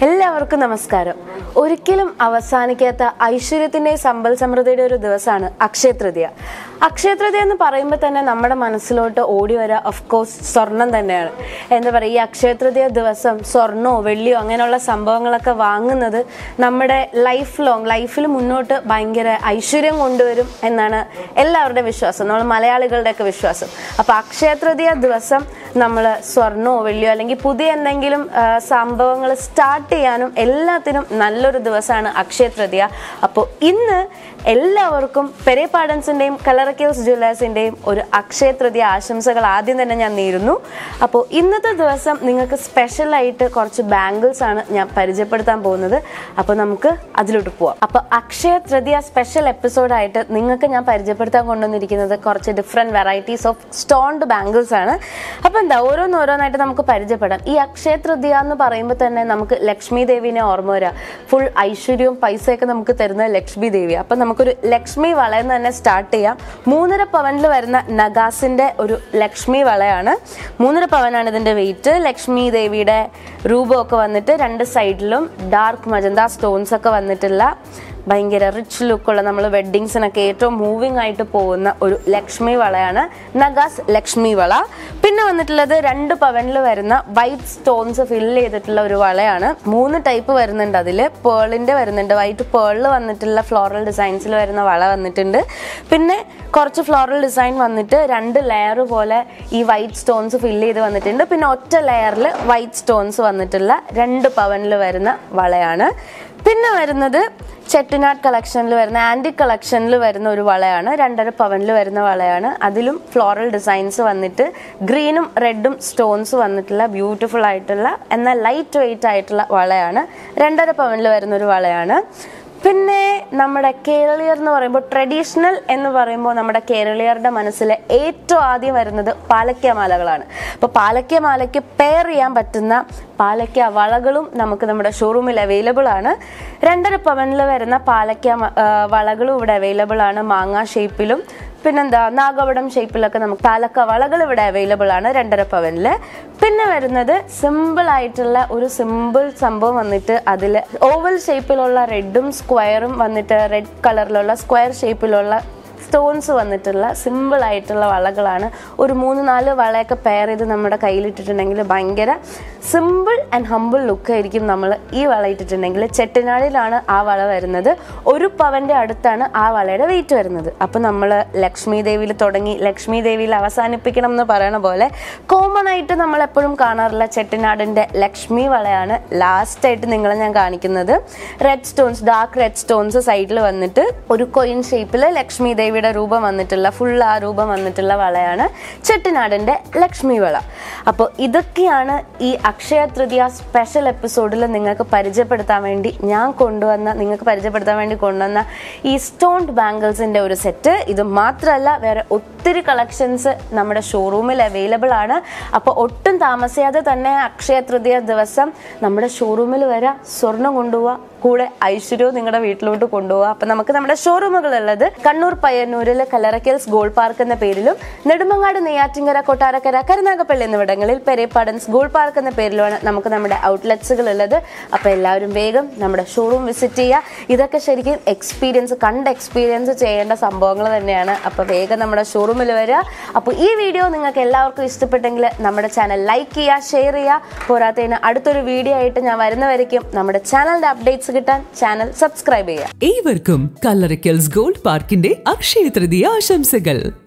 എല്ലാവർക്കും നമസ്കാരം ഒരിക്കലും അവസാനിക്കാത്ത ഐശ്വര്യത്തിന്റെയും സമ്പൽ സമൃദ്ധിയുടെ ഒരു ദിവസമാണ് അക്ഷയ തൃതീയ അക്ഷയ തൃതീയ എന്ന് പറയുമ്പോൾ തന്നെ നമ്മുടെ മനസ്സിലോട്ട് ഓടി വരിക ഓഫ് കോഴ്സ് സ്വർണം തന്നെയാണ് എന്താ പറയുക ഈ അക്ഷയ തൃതീയ ദിവസം സ്വർണമോ വെള്ളിയോ അങ്ങനെയുള്ള സംഭവങ്ങളൊക്കെ വാങ്ങുന്നത് നമ്മുടെ ലൈഫ് ലോങ് ലൈഫിൽ മുന്നോട്ട് ഭയങ്കര ഐശ്വര്യം കൊണ്ടുവരും എന്നാണ് എല്ലാവരുടെയും വിശ്വാസം നമ്മൾ മലയാളികളുടെയൊക്കെ വിശ്വാസം അപ്പോൾ അക്ഷയ തൃതീയ ദിവസം നമ്മൾ സ്വർണമോ വെള്ളിയോ അല്ലെങ്കിൽ പുതിയ എന്തെങ്കിലും സംഭവങ്ങൾ സ്റ്റാർട്ട് ചെയ്യാനും എല്ലാത്തിനും നല്ലൊരു ദിവസമാണ് അക്ഷയ തൃതീയ അപ്പോൾ ഇന്ന് എല്ലാവർക്കും പെരേപാടൻസിൻ്റെയും കളറക്കൽസ് ജ്വല്ലേഴ്സിൻ്റെയും ഒരു അക്ഷയ തൃതീയ ആശംസകൾ ആദ്യം തന്നെ ഞാൻ നേരുന്നു അപ്പോൾ ഇന്നത്തെ ദിവസം നിങ്ങൾക്ക് സ്പെഷ്യലായിട്ട് കുറച്ച് ബാംഗിൾസ് ആണ് ഞാൻ പരിചയപ്പെടുത്താൻ പോകുന്നത് അപ്പോൾ നമുക്ക് അതിലോട്ട് പോവാം അപ്പോൾ അക്ഷയ തൃതീയ സ്പെഷ്യൽ എപ്പിസോഡായിട്ട് നിങ്ങൾക്ക് ഞാൻ പരിചയപ്പെടുത്താൻ കൊണ്ടുവന്നിരിക്കുന്നത് കുറച്ച് different varieties of stoned bangles ആണ് അപ്പോൾ എന്താ ഓരോന്നോരോന്നായിട്ട് നമുക്ക് പരിചയപ്പെടാം ഈ അക്ഷയ തൃതീയ എന്ന് പറയുമ്പോൾ തന്നെ നമുക്ക് ലക്ഷ്മി ദേവിനെ ഓർമ്മ വരിക ഫുൾ ഐശ്വര്യവും പൈസയൊക്കെ നമുക്ക് തരുന്ന ലക്ഷ്മി ദേവി അപ്പം നമുക്കൊരു ലക്ഷ്മി വളയെന്ന് തന്നെ സ്റ്റാർട്ട് ചെയ്യാം മൂന്നര പവനിൽ വരുന്ന നഗാസിന്റെ ഒരു ലക്ഷ്മി വളയാണ് മൂന്നര പവനാണ് ഇതിന്റെ വെയിറ്റ് ലക്ഷ്മി ദേവിയുടെ രൂപമൊക്കെ വന്നിട്ട് രണ്ട് സൈഡിലും ഡാർക്ക് മജന്ത സ്റ്റോൺസ് ഒക്കെ വന്നിട്ടുള്ള ഭയങ്കര റിച്ച് ലുക്കുള്ള നമ്മൾ വെഡ്ഡിങ്സിനൊക്കെ ഏറ്റവും മൂവിങ് ആയിട്ട് പോകുന്ന ഒരു ലക്ഷ്മി വളയാണ് നഗാസ് ലക്ഷ്മി വള പിന്നെ വന്നിട്ടുള്ളത് രണ്ട് പവനിൽ വരുന്ന വൈറ്റ് സ്റ്റോൺസ് ഫില്ല് ചെയ്തിട്ടുള്ള ഒരു വളയാണ് മൂന്ന് ടൈപ്പ് വരുന്നുണ്ട് അതിൽ പേളിന്റെ വരുന്നുണ്ട് വൈറ്റ് പേളിൽ വന്നിട്ടുള്ള ഫ്ലോറൽ ഡിസൈൻസിൽ വരുന്ന വള വന്നിട്ടുണ്ട് പിന്നെ കുറച്ച് ഫ്ലോറൽ ഡിസൈൻ വന്നിട്ട് രണ്ട് ലെയർ പോലെ ഈ വൈറ്റ് സ്റ്റോൺസ് ഫില്ല് ചെയ്ത് വന്നിട്ടുണ്ട് പിന്നെ ഒറ്റ ലെയറിൽ വൈറ്റ് സ്റ്റോൺസ് വന്നിട്ടുള്ള രണ്ട് പവനിൽ വരുന്ന വളയാണ് പിന്നെ വരുന്നത് ചെട്ടിനാട് കളക്ഷനിൽ വരുന്ന ആൻറ്റിക് കളക്ഷനിൽ വരുന്ന ഒരു വളയാണ് രണ്ടര പവനിൽ വരുന്ന വളയാണ് അതിലും ഫ്ലോറൽ ഡിസൈൻസ് വന്നിട്ട് ഗ്രീനും റെഡും സ്റ്റോൺസ് വന്നിട്ടുള്ള ബ്യൂട്ടിഫുൾ ആയിട്ടുള്ള എന്നാൽ ലൈറ്റ് വെയിറ്റ് ആയിട്ടുള്ള വളയാണ് രണ്ടര പവനിൽ വരുന്ന ഒരു വളയാണ് പിന്നെ നമ്മുടെ കേരളീയർ എന്ന് പറയുമ്പോൾ ട്രഡീഷണൽ എന്ന് പറയുമ്പോൾ നമ്മുടെ കേരളീയരുടെ മനസ്സിൽ ഏറ്റവും ആദ്യം വരുന്നത് പാലക്ക മാലകളാണ് അപ്പോൾ പാലക്ക മാലയ്ക്ക് പെയർ ചെയ്യാൻ പറ്റുന്ന പാലക്ക വളകളും നമുക്ക് നമ്മുടെ ഷോറൂമിൽ അവൈലബിൾ ആണ് രണ്ടര പവനിൽ വരുന്ന പാലക്ക മ- ആ, വളകളും ഇവിടെ അവൈലബിൾ ആണ് മാങ്ങ ഷേപ്പിലും പിന്നെന്താ നാഗവടം ഷേപ്പിലൊക്കെ നമുക്ക് പാലക്ക വളകൾ ഇവിടെ അവൈലബിൾ ആണ് രണ്ടര പവനിൽ പിന്നെ വരുന്നത് സിമ്പിൾ ആയിട്ടുള്ള ഒരു സിമ്പിൾ സംഭവം വന്നിട്ട് അതിൽ ഓവൽ ഷേപ്പിലുള്ള റെഡും സ്ക്വയറും വന്നിട്ട് റെഡ് കളറിലുള്ള സ്ക്വയർ ഷേപ്പിലുള്ള സ്റ്റോൺസ് വന്നിട്ടുള്ള സിമ്പിൾ ആയിട്ടുള്ള വളകളാണ് ഒരു മൂന്ന് നാല് വളയൊക്കെ പെയർ ചെയ്ത് നമ്മുടെ കയ്യിലിട്ടിട്ടുണ്ടെങ്കിൽ ഭയങ്കര സിമ്പിൾ ആൻഡ് ഹമ്പിൾ ലുക്ക് ആയിരിക്കും നമ്മൾ ഈ വള ഇട്ടിട്ടുണ്ടെങ്കിൽ ചെട്ടിനാടിലാണ് ആ വള വരുന്നത് ഒരു പവന്റെ അടുത്താണ് ആ വളയുടെ വെയിറ്റ് വരുന്നത് അപ്പം നമ്മൾ ലക്ഷ്മി ദേവിയിൽ തുടങ്ങി ലക്ഷ്മി ദേവിയിൽ അവസാനിപ്പിക്കണം എന്ന് പറയണ പോലെ കോമൺ ആയിട്ട് നമ്മൾ എപ്പോഴും കാണാറുള്ള ചെട്ടിനാടിന്റെ ലക്ഷ്മി വളയാണ് ലാസ്റ്റ് ആയിട്ട് നിങ്ങളെ ഞാൻ കാണിക്കുന്നത് red stones dark red stones സൈഡിൽ വന്നിട്ട് ഒരു കൊയിൻ ഷേപ്പിൽ ലക്ഷ്മി ദേവിയുടെ രൂപം വന്നിട്ടുള്ള ഫുൾ ആ രൂപം വന്നിട്ടുള്ള വളയാണ് ചെട്ടിനാടിന്റെ ലക്ഷ്മി വള അപ്പോൾ ഇതൊക്കെയാണ് ഈ അക്ഷയ തൃതീയ സ്പെഷ്യൽ എപ്പിസോഡിൽ നിങ്ങൾക്ക് പരിചയപ്പെടുത്താൻ വേണ്ടി ഞാൻ കൊണ്ടുവന്ന നിങ്ങൾക്ക് പരിചയപ്പെടുത്താൻ വേണ്ടി കൊണ്ടുവന്ന ഈ സ്റ്റോൺഡ് ബാംഗിൾസിന്റെ ഒരു സെറ്റ് ഇത് മാത്രമല്ല വേറെ ഒത്തിരി കളക്ഷൻസ് നമ്മുടെ ഷോറൂമിൽ അവൈലബിൾ ആണ് അപ്പോൾ ഒട്ടും താമസിയാതെ തന്നെ അക്ഷയ തൃതീയ ദിവസം നമ്മുടെ ഷോറൂമിൽ വരെ സ്വർണം കൊണ്ടുപോവുക കൂടെ ഐശ്വര്യവും നിങ്ങളുടെ വീട്ടിലോട്ട് കൊണ്ടുപോകുക അപ്പം നമുക്ക് നമ്മുടെ ഷോറൂമുകൾ ഉള്ളത് കണ്ണൂർ പയ്യന്നൂരിൽ കലറക്കൽസ് ഗോൾഡ് പാർക്ക് എന്ന പേരിലും നെടുമങ്ങാട് നെയ്യാറ്റിങ്കര കൊട്ടാരക്കര കരുനാഗപ്പള്ളി എന്നിവിടങ്ങളിൽ പെരേപ്പാടൻസ് ഗോൾഡ് പാർക്ക് എന്ന പേരിലുമാണ് നമുക്ക് നമ്മുടെ ഔട്ട്ലെറ്റ്സുകൾ ഉള്ളത് അപ്പോൾ എല്ലാവരും വേഗം നമ്മുടെ ഷോറൂം വിസിറ്റ് ചെയ്യുക ഇതൊക്കെ ശരിക്കും എക്സ്പീരിയൻസ് കണ്ട് എക്സ്പീരിയൻസ് ചെയ്യേണ്ട സംഭവങ്ങൾ തന്നെയാണ് അപ്പോൾ വേഗം നമ്മുടെ ഷോറൂമിൽ വരിക അപ്പോൾ ഈ വീഡിയോ നിങ്ങൾക്ക് എല്ലാവർക്കും ഇഷ്ടപ്പെട്ടെങ്കിൽ നമ്മുടെ ചാനൽ ലൈക്ക് ചെയ്യുക ഷെയർ ചെയ്യുക പോരാത്തതിന് അടുത്തൊരു വീഡിയോ ആയിട്ട് ഞാൻ വരുന്നവരേക്കും നമ്മുടെ ചാനലിന്റെ അപ്ഡേറ്റ്സ് കിട്ടാൻ ചാനൽ സബ്സ്ക്രൈബ് ചെയ്യുക ഏവർക്കും കല്ലറയ്ക്കൽസ് ഗോൾഡ് പാർക്കിന്റെ അക്ഷയ തൃതീയ ആശംസകൾ